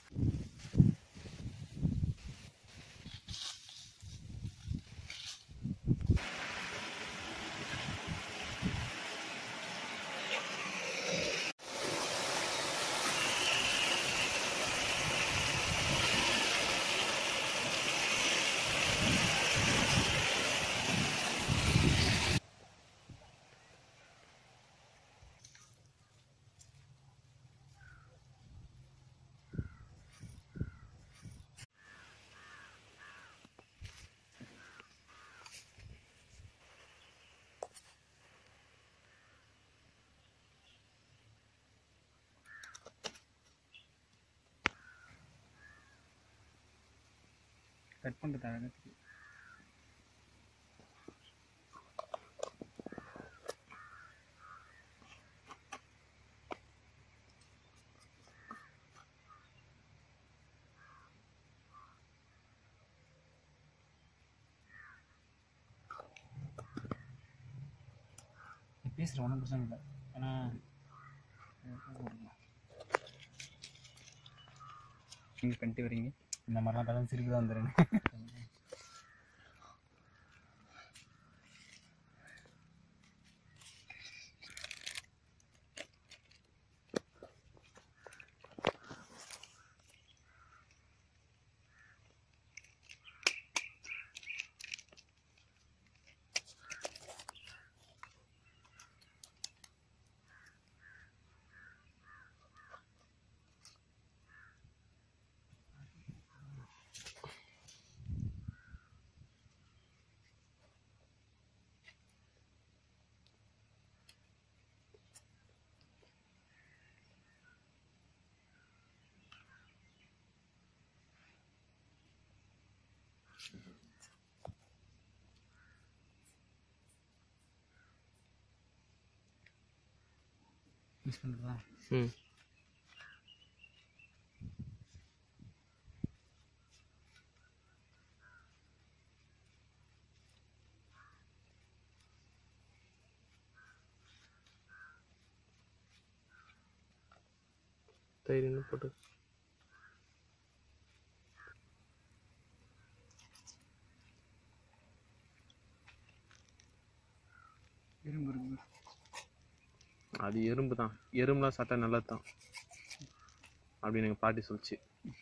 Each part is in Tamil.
கட் பண்ணுறது அழகாக தெரியும் பேசுகிற ஒன்றும் பிரச்சனை இல்லை ஏன்னா நீங்கள் பண்ணிட்டு வரீங்க இந்த மாதிரிலாம் பார்த்தா சிரிப்பு தான் வந்துடுறேன் மிஸ் பண்ணுறதா ம் தயிர் இன்னும் போட்டு இரும்பு இரும்பு அது எறும்பு தான் எறும்புலாம் சாப்பிட்டா நல்லது தான் அப்படின்னு எங்கள் பாட்டி சொல்லிச்சு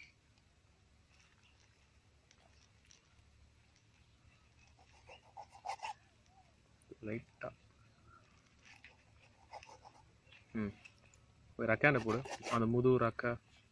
லைட்டாக ம் ஒரு ரக்காண்ட போடு அந்த முது ரக்கா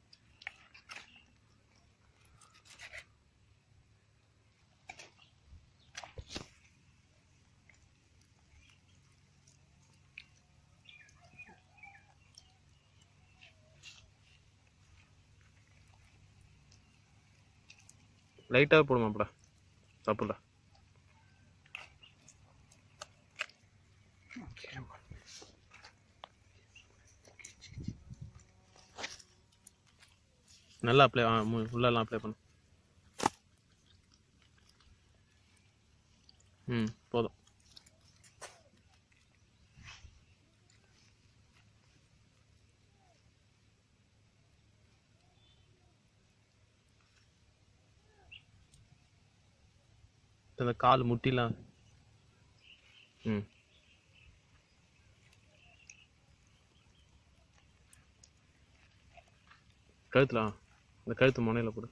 லைட்டாக போடுமாப்படா தப்புல நல்லா அப்ளை உள்ளெல்லாம் அப்ளை பண்ணு ம் போதும் இந்த கால் முட்டிலாம் ம் கழுத்துல ஆ. இந்த கழுத்து முனையில போடு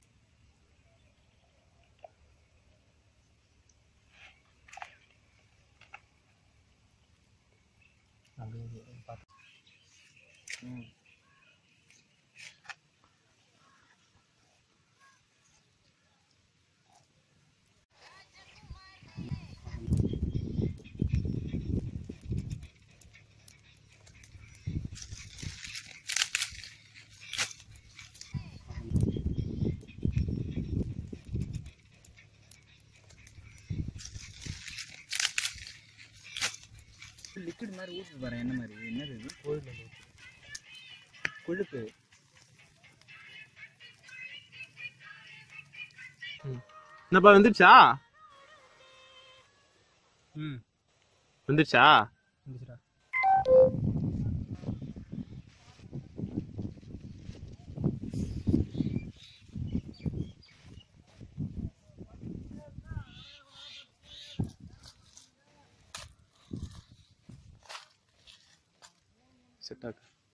லிக்விட் மாதிரி ஊற்றுது பாரு என்ன மாதிரி என்னது இது கொழுப்பு என்னப்பா வந்துருச்சா ம் வந்துருச்சா வந்துச்சுடா செட் ஆகு